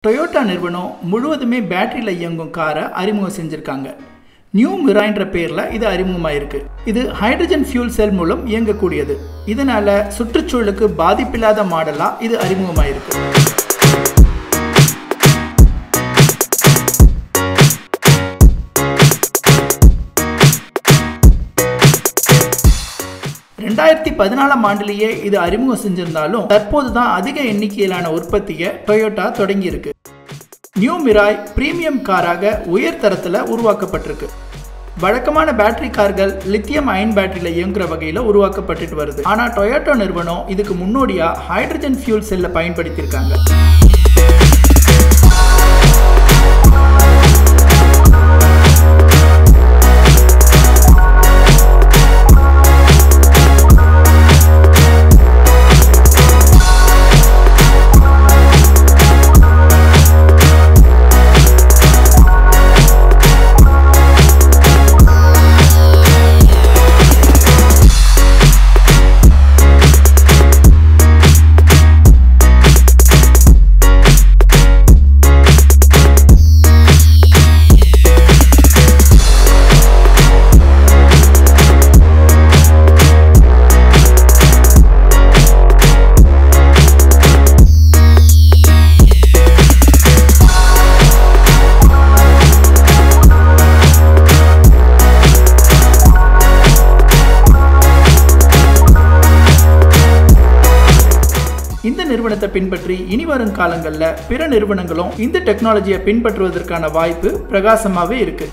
Toyota நிறுவனம் முழுவதுமே பேட்டரியில் இயங்கும் காரை அறிமுகம் செஞ்சுருக்காங்க நியூ மிராய்ன்ற பேரில் இது அறிமுகமாயிருக்கு இது ஹைட்ரஜன் ஃபியூல் செல் மூலம் இயங்கக்கூடியது இதனால சுற்றுச்சூழலுக்கு பாதிப்பில்லாத மாடலாக இது அறிமுகமாயிருக்கு ரெண்டாயிரத்தி பதினாலாம் ஆண்டிலேயே இது அறிமுகம் செஞ்சிருந்தாலும் தற்போது தான் அதிக எண்ணிக்கையிலான உற்பத்தியை டொயோட்டா தொடங்கியிருக்கு நியூ மிராய் பிரீமியம் காராக உயர் தரத்தில் உருவாக்கப்பட்டிருக்கு வழக்கமான பேட்டரி கார்கள் லித்தியம் அயன் பேட்டரியில் இயங்குற வகையில் உருவாக்கப்பட்டுட்டு வருது ஆனால் டொயோட்டோ நிறுவனம் இதுக்கு முன்னோடியாக ஹைட்ரஜன் ஃபியூல் செல்லை பயன்படுத்தியிருக்காங்க இந்த நிறுவனத்தை பின்பற்றி இனி வரும் காலங்களில் பிற நிறுவனங்களும் இந்த டெக்னாலஜியை பின்பற்றுவதற்கான வாய்ப்பு பிரகாசமாகவே இருக்கு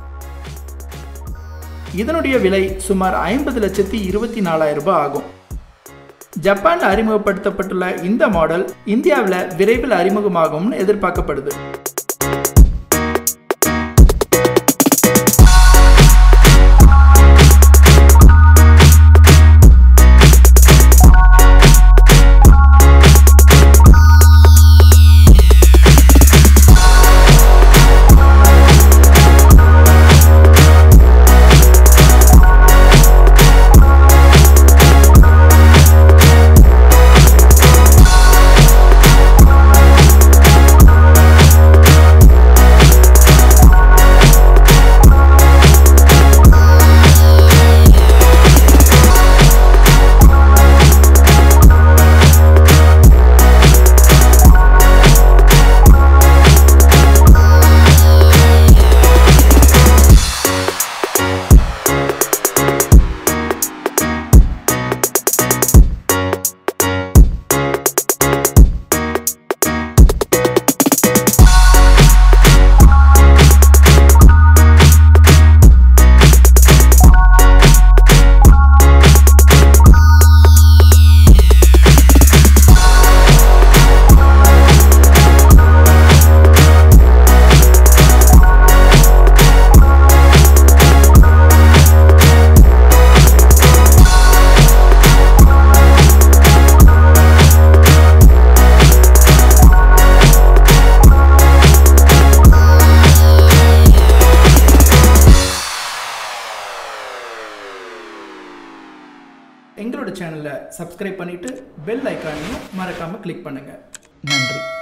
இதனுடைய விலை சுமார் ஐம்பது லட்சத்தி இருபத்தி நாலாயிரம் ரூபாய் ஆகும் ஜப்பான்ல அறிமுகப்படுத்தப்பட்டுள்ள இந்த மாடல் இந்தியாவில் விரைவில் அறிமுகமாகும்னு எதிர்பார்க்கப்படுது எங்களோட சேனலை சப்ஸ்கிரைப் பண்ணிட்டு பெல் ஐக்கானையும் மறக்காம கிளிக் பண்ணுங்க நன்றி